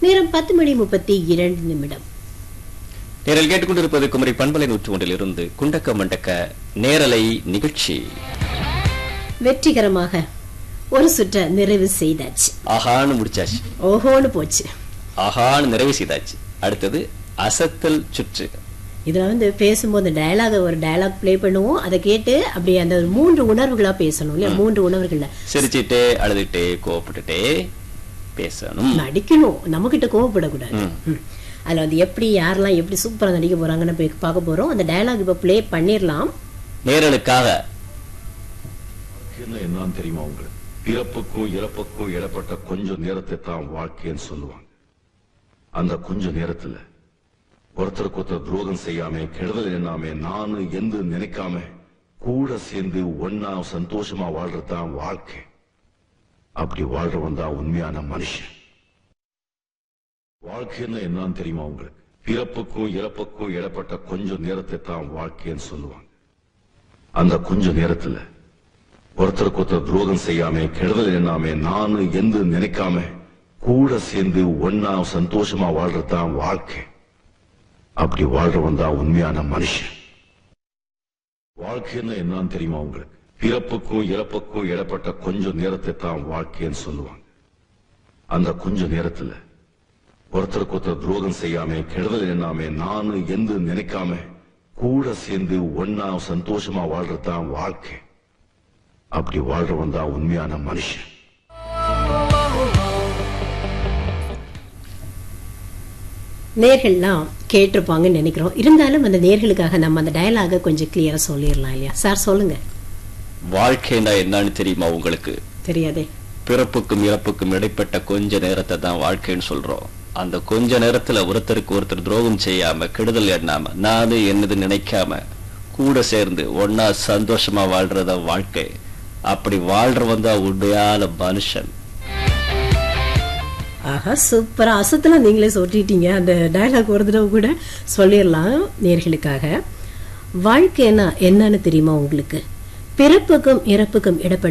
நேரம் பத்து மணி முப்பத்தி இரண்டு நிமிடம் நேரில் கேட்டுக்கொண்டிருப்பது குமரி பண்பலை நூற்று ஒன்றில் இருந்து குண்டக்க மண்டக்க நேரலை நிகழ்ச்சி வெற்றிகரமாக ஒரு சுற்ற நிறைவு செய்தாச்சு ஆஹான்னு முடிச்சாச்சு ஓஹோன்னு போச்சு ஆஹான்னு நிறைவு செய்தாச்சு அடுத்தது அசத்தல் சுற்று இதுல வந்து பேசும்போது டயலாக ஒரு டயலாக் ப்ளே பண்ணுவோம் அதை கேட்டு அப்படி அந்த ஒரு மூன்று உணர்வுகளா பேசணும் இல்லையா மூன்று உணர்வுகள்ல சிரிச்சிட்டே அழுதுட்டே கோவப்பட்டுட்டே பேசணும் நடிக்கணும் நம்ம கிட்ட கோவப்படக்கூடாது ம். ம். அதுல வந்து எப்படி யாரெல்லாம் எப்படி சூப்பரா நடிக்க போறாங்கன்னு போய் பார்க்க போறோம் அந்த டயலாக் இப்ப ப்ளே பண்ணிரலாம் நேரலுக்காக என்ன என்னன்னு தெரியுமா உங்களுக்கு பிறப்புக்கும் இறப்புக்கும் இடப்பட்ட கொஞ்சம் நேரத்தை தான் வாழ்க்கைன்னு சொல்லுவாங்க அந்த கொஞ்ச நேரத்துல ஒருத்தருக்கு ஒருத்தர் துரோகம் செய்யாம கெடுதல் எண்ணாம நானு எந்து நினைக்காம கூட சேர்ந்து ஒன்னா சந்தோஷமா வாழ்றதுதான் வாழ்க்கை அப்படி வாழ்றவன் தான் உண்மையான மனுஷன் வாழ்க்கைன்னா என்னன்னு தெரியுமா உங்களுக்கு பிறப்புக்கும் இறப்புக்கும் இடப்பட்ட கொஞ்சம் நேரத்தை தான் வாழ்க்கைன்னு சொல்லுவாங்க அந்த கொஞ்ச நேரத்துல ஒருத்தருக்கு ஒருத்தர் துரோகம் செய்யாம கெடுதல் எண்ணாம நானு எந்து நினைக்காம கூட சேர்ந்து ஒன்னா சந்தோஷமா வாழ்றதுதான் வாழ்க்கை அப்படி வாழ்றவன் தான் உண்மையான மனுஷன் வாழ்க்கைன்னா என்னன்னு தெரியுமா உங்களுக்கு பிறப்புக்கும் இறப்புக்கும் இடப்பட்ட கொஞ்ச நேரத்தை தான் வாழ்க்கைன்னு சொல்லுவாங்க அந்த கொஞ்ச நேரத்துல ஒருத்தருக்கு ஒருத்தர் துரோகம் செய்யாம கெடுதல் எண்ணாம நானு எந்து நினைக்காம கூட சேர்ந்து ஒன்னா சந்தோஷமா வாழ்றதுதான் வாழ்க்கை அப்படி வாழ்றவன் தான் உண்மையான மனுஷன் நேர்கள்லாம் கேட்டிருப்பாங்கன்னு நினைக்கிறோம் இருந்தாலும் அந்த நேர்களுக்காக நம்ம அந்த டயலாக கொஞ்சம் கிளியரா சொல்லிடலாம் இல்லையா சார் சொல்லுங்க வாழ்க்கைனா என்னன்னு தெரியுமா உங்களுக்கு தெரியாதே பிறப்புக்கும் இறப்புக்கும் இடைப்பட்ட கொஞ்ச நேரத்தை தான் வாழ்க்கைன்னு சொல்றோம் அந்த கொஞ்ச நேரத்துல ஒருத்தருக்கு ஒருத்தர் துரோகம் செய்யாம கெடுதல் எண்ணாம நானு என்னது நினைக்காம கூட சேர்ந்து ஒன்னா சந்தோஷமா வாழ்றத வாழ்க்கை அப்படி வாழ்றவன் தான் உண்மையான மனுஷன் ஆஹா சூப்பரா அசத்தெல்லாம் நீங்களே சொல்லிட்டீங்க அந்த டயலாக் ஒரு தடவை கூட சொல்லிடலாம் நேர்களுக்காக வாழ்க்கைன்னா என்னன்னு தெரியுமா உங்களுக்கு பிறப்புக்கும் இறப்புக்கும் இடப்பட்ட